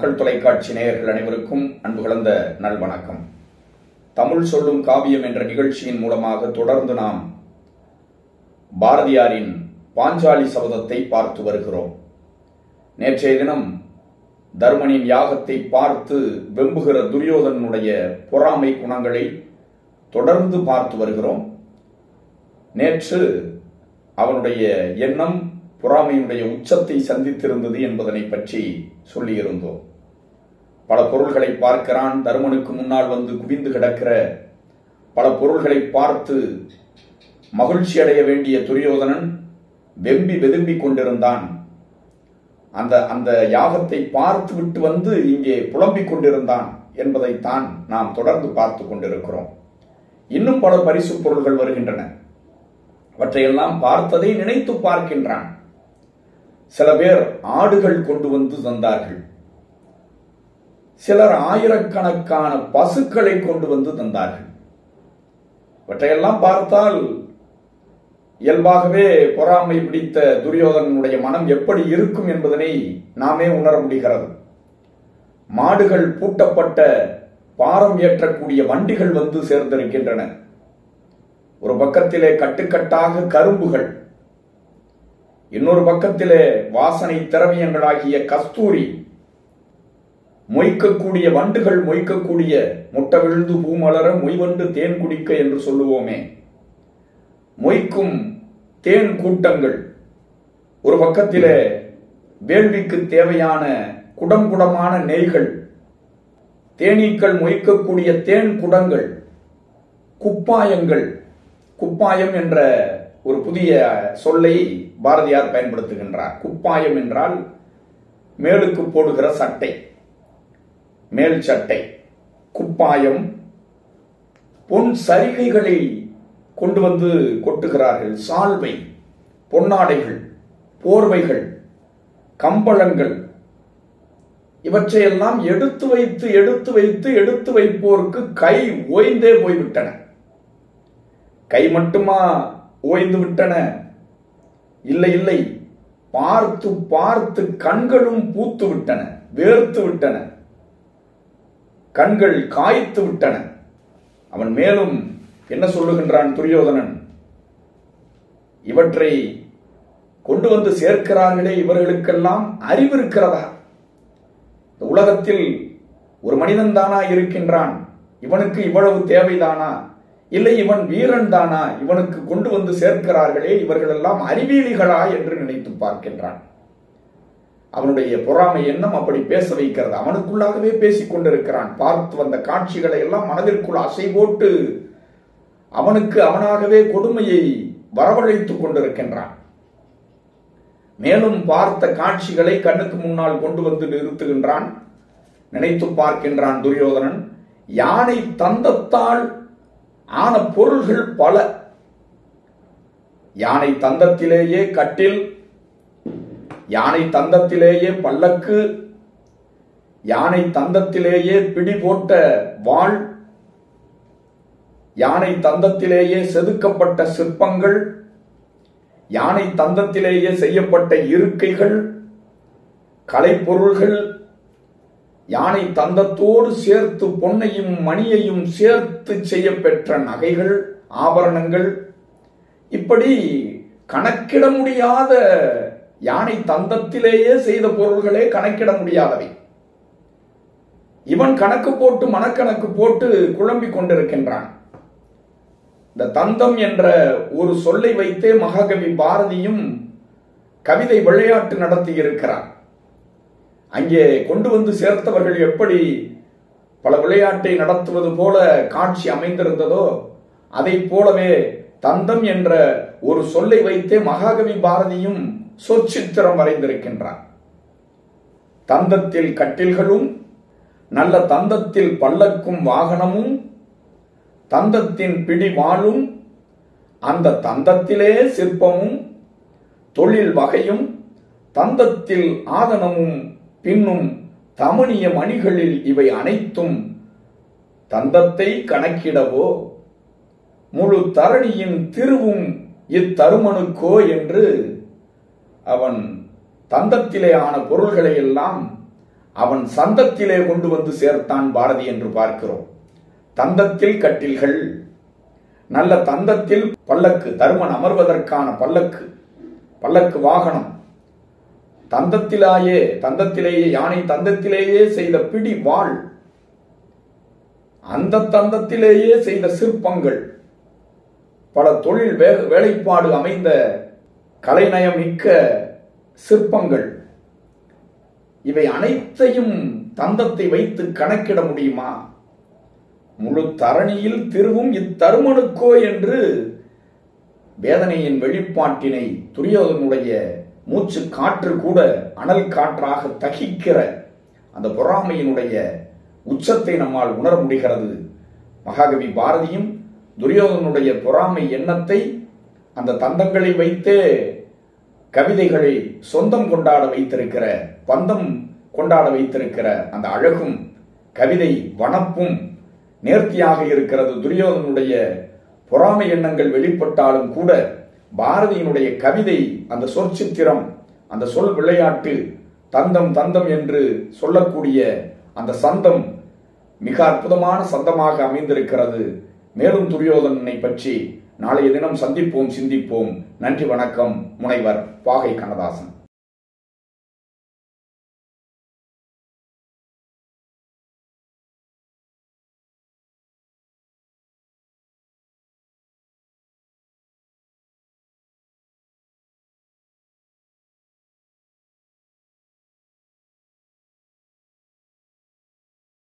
மக்கள் தொலைக்காட்சி நேயர்கள் அனைவருக்கும் அன்பு கலந்த நல்வணக்கம் தமிழ் சொல்லும் காவியம் என்ற நிகழ்ச்சியின் மூலமாக தொடர்ந்து நாம் பாரதியாரின் பாஞ்சாலி சபதத்தை பார்த்து வருகிறோம் நேற்றைய தினம் தருமனின் யாகத்தை பார்த்து வெம்புகிற துரியோதனுடைய பொறாமை குணங்களை தொடர்ந்து பார்த்து வருகிறோம் நேற்று அவனுடைய எண்ணம் பொறாமையினுடைய உச்சத்தை சந்தித்திருந்தது என்பதனை பற்றி சொல்லியிருந்தோம் பல பொருள்களை பார்க்கிறான் தருமனுக்கு முன்னால் வந்து குவிந்து கிடக்கிற பல பொருள்களை பார்த்து மகிழ்ச்சி அடைய வேண்டிய துரியோதனன் வெம்பி வெதும்பி கொண்டிருந்தான் அந்த அந்த யாகத்தை பார்த்து விட்டு வந்து இங்கே புலம்பிக் கொண்டிருந்தான் என்பதைத்தான் நாம் தொடர்ந்து பார்த்து கொண்டிருக்கிறோம் இன்னும் பல பரிசு பொருள்கள் வருகின்றன அவற்றையெல்லாம் பார்த்ததை நினைத்து பார்க்கின்றான் சில பேர் ஆடுகள் கொண்டு வந்து தந்தார்கள் சிலர் ஆயிரக்கணக்கான பசுக்களை கொண்டு வந்து தந்தார்கள் இவற்றையெல்லாம் பார்த்தால் இயல்பாகவே பொறாமை பிடித்த துரியோதனனுடைய மனம் எப்படி இருக்கும் என்பதனை நாமே உணர முடிகிறது மாடுகள் பூட்டப்பட்ட பாரம் ஏற்றக்கூடிய வண்டிகள் வந்து சேர்ந்திருக்கின்றன ஒரு பக்கத்திலே கட்டுக்கட்டாக கரும்புகள் இன்னொரு பக்கத்திலே வாசனை திரவியங்களாகிய கஸ்தூரி மொய்க்கக்கூடிய வண்டுகள் மொய்க்கக்கூடிய முட்டை விழுந்து பூமலர மொய்வண்டு தேன் குடிக்க என்று சொல்லுவோமே மொய்க்கும் தேன் கூட்டங்கள் ஒரு பக்கத்திலே வேள்விக்கு தேவையான குடம் குடமான நெய்கள் தேனீக்கள் மொய்க்கக்கூடிய தேன் குடங்கள் குப்பாயங்கள் குப்பாயம் என்ற ஒரு புதிய சொல்லை பாரதியார் பயன்படுத்துகின்றார் குப்பாயம் என்றால் மேலுக்கு போடுகிற சட்டை மேல் சட்டை குப்பாயம் பொன் சரிகைகளை கொண்டு வந்து கொட்டுகிறார்கள் சால்வை பொன்னாடைகள் போர்வைகள் கம்பளங்கள் இவற்றையெல்லாம் எடுத்து வைத்து எடுத்து வைத்து எடுத்து வைப்போருக்கு கை ஓய்ந்தே போய்விட்டன கை மட்டுமா ஓய்ந்து விட்டன இல்லை இல்லை பார்த்து பார்த்து கண்களும் பூத்து விட்டன வேர்த்து விட்டன கண்கள் காய்த்து விட்டன அவன் மேலும் என்ன சொல்லுகின்றான் துரியோதனன் இவற்றை கொண்டு வந்து சேர்க்கிறார்களே இவர்களுக்கெல்லாம் அறிவு இருக்கிறதா இந்த உலகத்தில் ஒரு மனிதன் தானா இருக்கின்றான் இவனுக்கு இவ்வளவு தேவைதானா இல்லை இவன் வீரன் தானா இவனுக்கு கொண்டு வந்து சேர்க்கிறார்களே இவர்கள் எல்லாம் அறிவியலிகளா என்று நினைத்து பார்க்கின்றான் அவனுடைய பொறாமை எண்ணம் அப்படி பேச வைக்கிறது அவனுக்குள்ளாகவே பேசிக் கொண்டிருக்கிறான் பார்த்து வந்த காட்சிகளை எல்லாம் மனதிற்குள் அசை போட்டு அவனுக்கு அவனாகவே கொடுமையை வரவழைத்துக் கொண்டிருக்கின்றான் மேலும் பார்த்த காட்சிகளை கண்ணுக்கு முன்னால் கொண்டு வந்து நிறுத்துகின்றான் நினைத்து பார்க்கின்றான் துரியோதனன் யானை தந்தத்தால் ஆன பொருள்கள் பல யானை தந்தத்திலேயே கட்டில் யானை தந்தத்திலேயே பல்லக்கு யானை தந்தத்திலேயே பிடி போட்ட வாள் யானை தந்தத்திலேயே செதுக்கப்பட்ட சிற்பங்கள் யானை தந்தத்திலேயே செய்யப்பட்ட இருக்கைகள் கலைப்பொருள்கள் யானை தந்தத்தோடு சேர்த்து பொன்னையும் மணியையும் சேர்த்து செய்யப்பெற்ற நகைகள் ஆபரணங்கள் இப்படி கணக்கிட முடியாத யானை தந்தத்திலேயே செய்த பொருள்களே கணக்கிட முடியாதவை இவன் கணக்கு போட்டு மனக்கணக்கு போட்டு குழம்பிக் கொண்டிருக்கின்றான் இந்த தந்தம் என்ற ஒரு சொல்லை வைத்தே மகாகவி பாரதியும் கவிதை விளையாட்டு நடத்தி இருக்கிறார் அங்கே கொண்டு வந்து சேர்த்தவர்கள் எப்படி பல விளையாட்டை நடத்துவது போல காட்சி அமைந்திருந்ததோ அதை போலவே தந்தம் என்ற ஒரு சொல்லை வைத்தே மகாகவி பாரதியும் சொற்சித்திரம் வரைந்திருக்கின்றார் தந்தத்தில் கட்டில்களும் நல்ல தந்தத்தில் பல்லக்கும் வாகனமும் தந்தத்தின் பிடி வாழும் அந்த தந்தத்திலே சிற்பமும் தொழில் வகையும் தந்தத்தில் ஆதனமும் பின்னும் தமணிய மணிகளில் இவை அனைத்தும் தந்தத்தை கணக்கிடவோ முழு தரணியின் திருவும் இத்தருமனுக்கோ என்று அவன் தந்தத்திலே ஆன பொருள்களை எல்லாம் அவன் சந்தத்திலே கொண்டு வந்து சேர்த்தான் பாரதி என்று பார்க்கிறோம் தந்தத்தில் கட்டில்கள் நல்ல தந்தத்தில் பல்லக்கு தருமன் அமர்வதற்கான பல்லக்கு பல்லக்கு வாகனம் தந்தத்திலாயே தந்தத்திலேயே யானை தந்தத்திலேயே செய்த பிடி வாழ் அந்த தந்தத்திலேயே செய்த சிற்பங்கள் பல தொழில் வே- வேலைப்பாடு அமைந்த கலைநயம் மிக்க சிற்பங்கள் இவை அனைத்தையும் தந்தத்தை வைத்து கணக்கிட முடியுமா முழு தரணியில் திருவும் இத்தருமனுக்கோ என்று வேதனையின் வெளிப்பாட்டினை துரியோதனுடைய மூச்சு காற்று கூட அனல் காற்றாக தகிக்கிற அந்த பொறாமையினுடைய உச்சத்தை நம்மால் உணர முடிகிறது மகாகவி பாரதியும் துரியோதனுடைய பொறாமை எண்ணத்தை அந்த தந்தங்களை வைத்தே கவிதைகளை சொந்தம் கொண்டாட வைத்திருக்கிற பந்தம் கொண்டாட வைத்திருக்கிற அந்த அழகும் கவிதை வனப்பும் நேர்த்தியாக இருக்கிறது துரியோதனுடைய பொறாமை எண்ணங்கள் வெளிப்பட்டாலும் கூட பாரதியினுடைய கவிதை அந்த சொற்சித்திரம் அந்த சொல் விளையாட்டு தந்தம் தந்தம் என்று சொல்லக்கூடிய அந்த சந்தம் மிக அற்புதமான சந்தமாக அமைந்திருக்கிறது மேலும் துரியோதனனை பற்றி நாளைய தினம் சந்திப்போம் சிந்திப்போம் நன்றி வணக்கம் முனைவர் பாகை கண்ணதாசன்